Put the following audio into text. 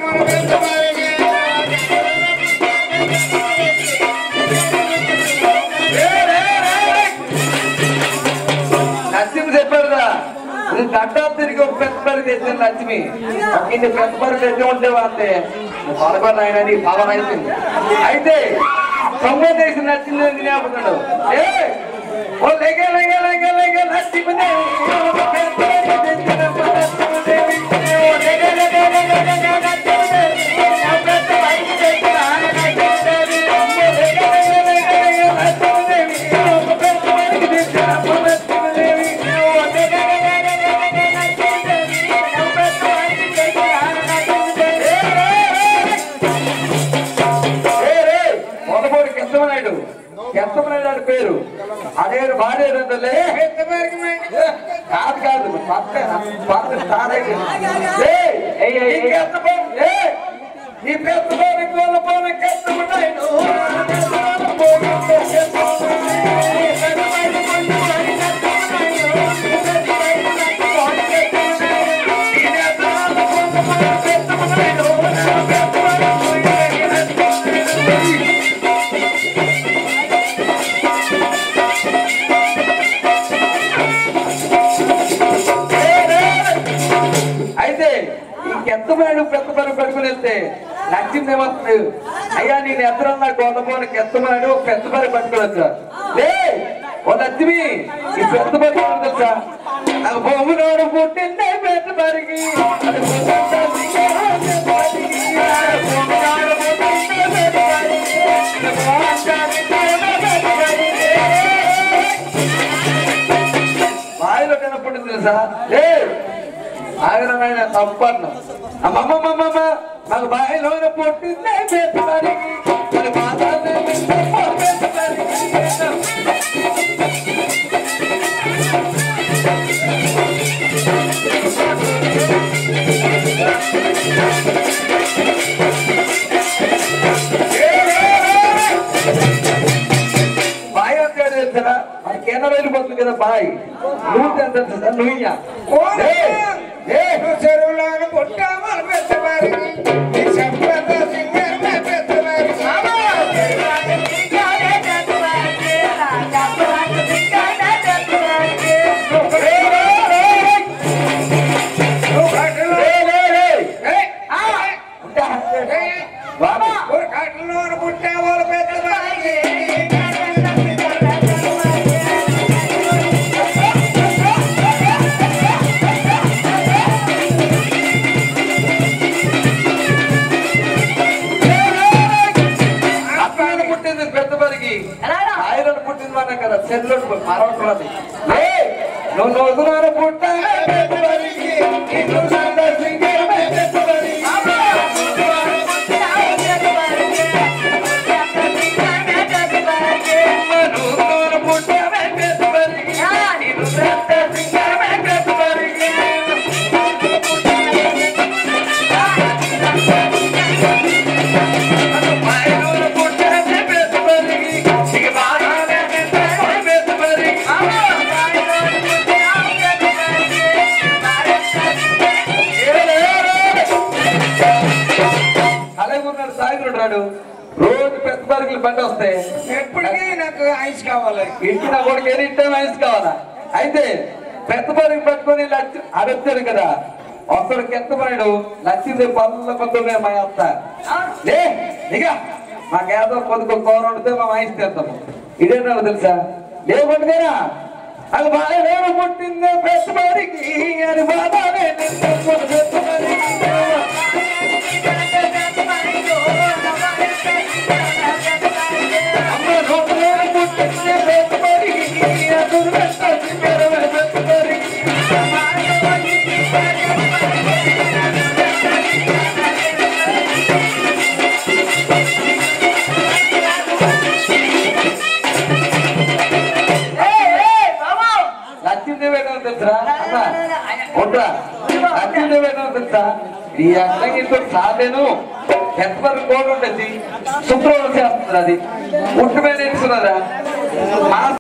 లక్ష్మి చెప్పారుగా ఇది గడ్డా తిరిగి ఒక పెద్ద పరి తెచ్చిన లక్ష్మి ఇన్ని పెద్ద పరి తెచ్చి ఉంటే అంతే పదకొండు ఆయన నీ పవన్ అయిపోయింది అయితే తొమ్మిది చేసి నచ్చింది అని జ్ఞాపకం ఏ ఓ లేగే లేగే లేగే లేగే లక్ష్మి దేవి, ఒక పెద్ద పరి తెచ్చిన లక్ష్మి దేవి. ఓ లేగే లేగే లేగే లేగే లక్ష్మి దేవి, ఒక పెద్ద పరి తెచ్చిన లక్ష్మి దేవి. ఓ లేగే లేగే లేగే లేగే లక్ష్మి దేవి, ఒక పెద్ద పరి తెచ్చిన లక్ష్మి దేవి. ఓ లేగే లేగే లేగే లేగే లక్ష్మి దేవి, ఒక పెద్ద పరి తెచ్చిన లక్ష్మి దేవి. ఏ రే, మొదటి కెత్తమనాయుడు కెత్తమనాయుడు పేరు అదే భార్య ఏంటంటే కాదు కాదు పక్క పక్క స్టార్ అయ్యి. ఏయ్, ఈ కెత్తమం, ఏయ్, ఈ పెద్దమని కోల్పోని కెత్తమనాయుడు. కెత్తమని కోల్పోని కెత్తమనాయుడు. పెద్దమని కోల్పోని కెత్తమనాయుడు. పెద్దమని కోల్పోని కెత్తమనాయుడు. ఈ నేత్రాలు కోల్పోని కెత్తమనాయుడు. పెద్దమని కోల్పోని కెత్తమనాయుడు. అయితే ఇంకెత్తమైన పెద్ద పని పడుకుని వెళ్తే నచ్చింది ఏమవుతుంది అయ్యా నేను ఎత్తరన్నా కొంతపోని ఎత్తమని పెద్ద పని పట్టుకుని వచ్చా లే ఓ లక్ష్మి ఈ పెద్ద పని ఎవరు తెలుసా నాకు బొమ్మనోడు పుట్టిందే పెద్ద పరికి అది పుట్టిందే పెద్ద పరికి. బొమ్మనోడు పుట్టిందే పెద్ద పరికి. అది పుట్టిందే పెద్ద పరికి. బావిలో కనపడింది తెలుసా ఏ ఆగరమైన తప్పన్న అమ్మమ్మమ్మమ్మ నాకు బావిలో పుట్టిందే పెద్దవారికి మరి మాతానే పెద్దవారికి. బాయ్ అంటే తెలుసా మన కేంద్రం వెళ్ళిపోతుంది కదా బాయ్ నువ్వు తెలుసా నువ్వు చెరువులోన పుట్టామని పెద్దవారికి నీ సంపద సింగర్నే పెద్దవారికి నువ్వు కాటలో ఊరు కాటలోన పుట్టామని పెద్దవారికి అబ్బాయిని పుట్టింది పెద్ద పరికి ఆయనను పుట్టింది మన కదా చెల్లు మరొకటి నువ్వు నొదునారు పుట్ట పెద్ద పరికి ఇల్లు సంద సింగరమే పెద్ద పరికి. నొదునారు పుట్టమే పెద్ద పరికి ఇల్లు సంద సింగరమే పెద్ద పరికి. ఆయనను పుట్టమే పెద్ద పరికి ఇక బాగానే పెద్ద పరికి. అలాగే ఉన్నాడు సాయంత్రం రాడు రోజు పెద్ద బరుగులు బండి వస్తాయి ఎప్పటికీ నాకు ఐస్ కావాలి ఇంటి నా కొడుకు ఎనీ టైం ఐస్ కావాలా అయితే పెద్ద బరుగు పట్టుకొని లచ్చి అడొచ్చాడు కదా ఒక్కడు కెత్తపడాడు లచ్చింది పనుల పొద్దునే మా అత్త లే ఇక మాకేదో కొద్దిగా కూర వండితే మా ఐస్ తెస్తాము ఇదేంటో తెలుసా లే కొట్టుకేరా అది బాగా నేను పుట్టిందే పెద్ద బరికి అని బాధానే పెద్ద బరికి అమ్మ నోట్లో పుట్టిందే పెద్ద బరికి అదురు పెట్టాల్సి పెరవే పెద్ద బరికి లక్ష్మీదేవి ఏంటో తెలుసా అన్న ఉంటా లక్ష్మీదేవి ఏంటో తెలుసా ఈ అన్నగితో సాధేను ఎంతవరకు కోడి ఉండేది శుక్రవారం చేస్తుంది అది పుట్టు మీద నేర్చుకున్నదా మన